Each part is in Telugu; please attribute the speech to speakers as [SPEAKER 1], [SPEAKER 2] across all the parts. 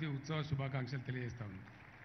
[SPEAKER 1] ఉత్సవ శుభాకాంక్షలు తెలియజేస్తా ఉన్నాను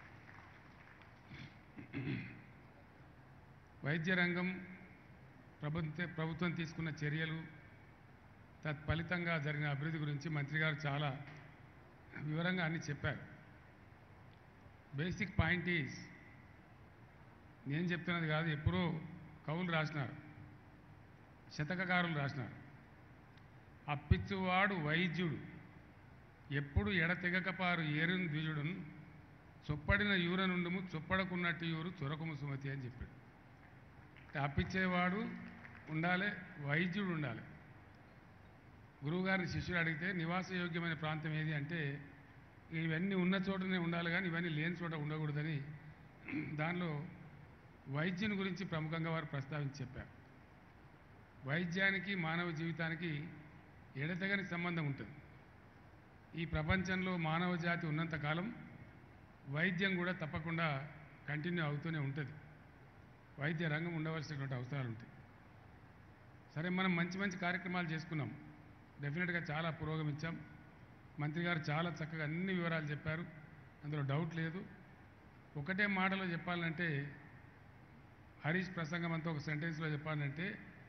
[SPEAKER 1] వైద్య రంగం ప్రభుత్వ ప్రభుత్వం తీసుకున్న చర్యలు తత్ఫలితంగా జరిగిన అభివృద్ధి గురించి మంత్రి గారు చాలా వివరంగా అన్ని చెప్పారు బేసిక్ పాయింట్ ఈజ్ నేను చెప్తున్నది కాదు ఎప్పుడో కవులు రాసినారు శతకకారులు రాసినారు అప్పిచ్చువాడు వైద్యుడు ఎప్పుడు ఎడతెగకపారు ఏరుని ద్విజుడును చొప్పడిన యూర నుండుము చొప్పడకున్నట్టు యూరు చొరకము సుమతి అని చెప్పాడు అంటే అప్పిచ్చేవాడు ఉండాలి వైద్యుడు ఉండాలి గురువుగారిని శిష్యుడు అడిగితే నివాసయోగ్యమైన ప్రాంతం ఏది అంటే ఇవన్నీ ఉన్న చోటనే ఉండాలి కానీ ఇవన్నీ లేని చోట ఉండకూడదని దానిలో వైద్యుని గురించి ప్రముఖంగా వారు ప్రస్తావించి చెప్పారు వైద్యానికి మానవ జీవితానికి ఎడతెగని సంబంధం ఉంటుంది ఈ ప్రపంచంలో మానవ జాతి ఉన్నంతకాలం వైద్యం కూడా తప్పకుండా కంటిన్యూ అవుతూనే ఉంటుంది వైద్య రంగం ఉండవలసినటువంటి అవసరాలు ఉంటాయి సరే మనం మంచి మంచి కార్యక్రమాలు చేసుకున్నాం డెఫినెట్గా చాలా పురోగమించాం మంత్రి గారు చాలా చక్కగా అన్ని వివరాలు చెప్పారు అందులో డౌట్ లేదు ఒకటే మాటలో చెప్పాలంటే హరీష్ ప్రసంగం అంతా ఒక సెంటెన్స్లో చెప్పాలంటే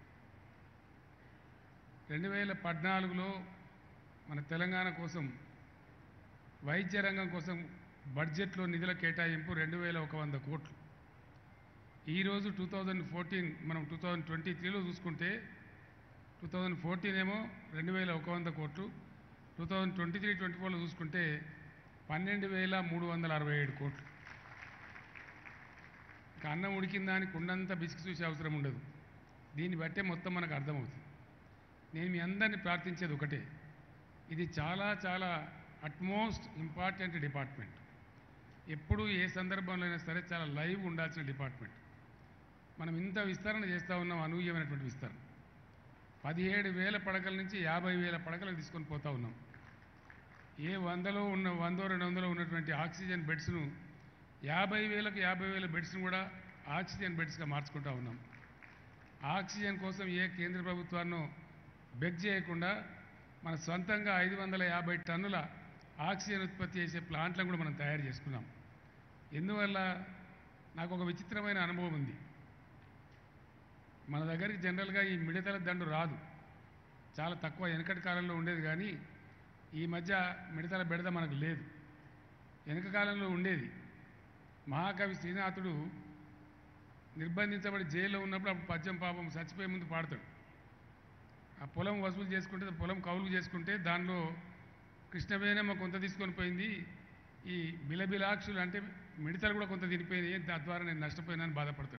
[SPEAKER 1] రెండు వేల పద్నాలుగులో మన తెలంగాణ కోసం వైద్య రంగం కోసం బడ్జెట్లో నిధుల కేటాయింపు రెండు వేల ఒక వంద కోట్లు ఈరోజు టూ థౌజండ్ ఫోర్టీన్ మనం టూ థౌజండ్ ట్వంటీ త్రీలో చూసుకుంటే టూ థౌజండ్ ఫోర్టీన్ ఏమో రెండు వేల ఒక వంద కోట్లు two thousand twenty three twenty ఫోర్లో చూసుకుంటే పన్నెండు వేల మూడు వందల అరవై ఏడు కోట్లు ఇక అన్నం ఉడికిన దానికి కుండంత బిసికి చూసే అవసరం ఉండదు దీన్ని బట్టే మొత్తం మనకు అర్థమవుతుంది నేను మీ అందరినీ ప్రార్థించేది ఒకటే ఇది చాలా చాలా అట్మోస్ట్ ఇంపార్టెంట్ డిపార్ట్మెంట్ ఎప్పుడు ఏ సందర్భంలో అయినా సరే చాలా లైవ్ ఉండాల్సిన డిపార్ట్మెంట్ మనం ఇంత విస్తరణ చేస్తూ ఉన్నాం అనూహ్యమైనటువంటి విస్తరణ పదిహేడు వేల పడకల నుంచి యాభై వేల పడకలకు తీసుకొని పోతా ఉన్నాం ఏ వందలో ఉన్న వందో రెండు వందలో ఉన్నటువంటి ఆక్సిజన్ బెడ్స్ను యాభై వేలకు యాభై వేల బెడ్స్ను కూడా ఆక్సిజన్ బెడ్స్గా మార్చుకుంటా ఉన్నాం ఆక్సిజన్ కోసం ఏ కేంద్ర ప్రభుత్వాన్నో బెగ్ చేయకుండా మన సొంతంగా ఐదు వందల యాభై టన్నుల ఆక్సిజన్ ఉత్పత్తి చేసే ప్లాంట్లను కూడా మనం తయారు చేసుకున్నాం ఎందువల్ల నాకు ఒక విచిత్రమైన అనుభవం ఉంది మన దగ్గరికి జనరల్గా ఈ మిడతల దండు రాదు చాలా తక్కువ వెనకటి కాలంలో ఉండేది కానీ ఈ మధ్య మిడతల బెడద మనకు లేదు వెనక కాలంలో ఉండేది మహాకవి శ్రీనాథుడు నిర్బంధించబడి జైల్లో ఉన్నప్పుడు అప్పుడు పద్యం పాపం చచ్చిపోయే ముందు పాడతాడు ఆ పొలం వసూలు చేసుకుంటే పొలం కౌలు చేసుకుంటే దానిలో కృష్ణవేనమ్మ కొంత తీసుకొని పోయింది ఈ బిలబిలాక్షులు అంటే మిడతలు కూడా కొంత తినిపోయినాయి తద్వారా నేను నష్టపోయినాను బాధపడతాడు